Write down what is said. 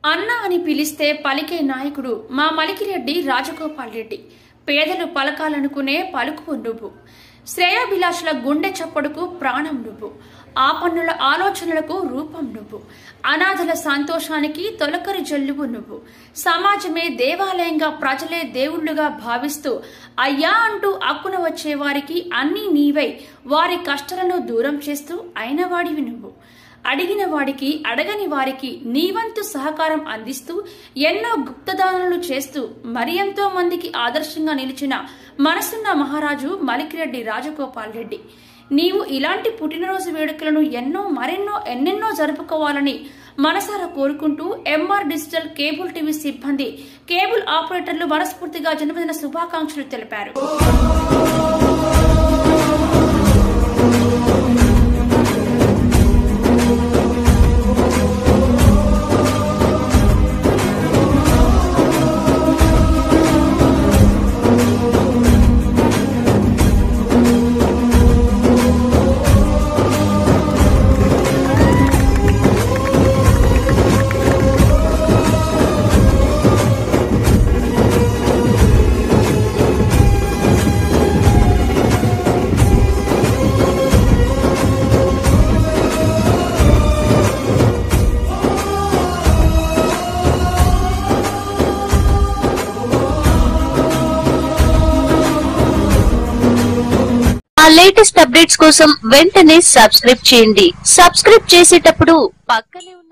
అన్న అని పిలిస్తే పలికే నాయకుడు మా మలికిరెడ్డి రాజగోపాల్ రెడ్డి పేదలు పలకాలనుకునే పలుకు నువ్వు శ్రేయాభిలాషుల గుండె చప్పుడుకు ప్రాణం నువ్వు ఆపన్నుల ఆలోచనలకు రూపం నువ్వు అనాథల సంతోషానికి తొలకరి జల్లువు నువ్వు సమాజమే దేవాలయంగా ప్రజలే దేవుళ్ళుగా భావిస్తూ అయ్యా అంటూ అక్కున వచ్చే వారికి అన్నీ నీవై వారి కష్టాలను దూరం చేస్తూ అయినవాడివి నువ్వు అడిగిన వాడికి అడగని వారికి నీవంతు సహకారం అందిస్తూ ఎన్నో గుప్తదానాలు చేస్తూ మరి ఎంతో మందికి ఆదర్శంగా నిలిచిన మనసున్న మహారాజు మలికిరెడ్డి రాజగోపాల్ రెడ్డి నీవు ఇలాంటి పుట్టినరోజు వేడుకలను ఎన్నో మరెన్నో ఎన్నెన్నో జరుపుకోవాలని మనసారా కోరుకుంటూ ఎంఆర్ డిజిటల్ కేబుల్ టీవీ సిబ్బంది కేబుల్ ఆపరేటర్లు మనస్ఫూర్తిగా జన్మదిన శుభాకాంక్షలు తెలిపారు ఆ లేటెస్ట్ అప్డేట్స్ కోసం వెంటనే సబ్స్క్రైబ్ చేయండి సబ్స్క్రైబ్ చేసేటప్పుడు పక్కనే ఉన్న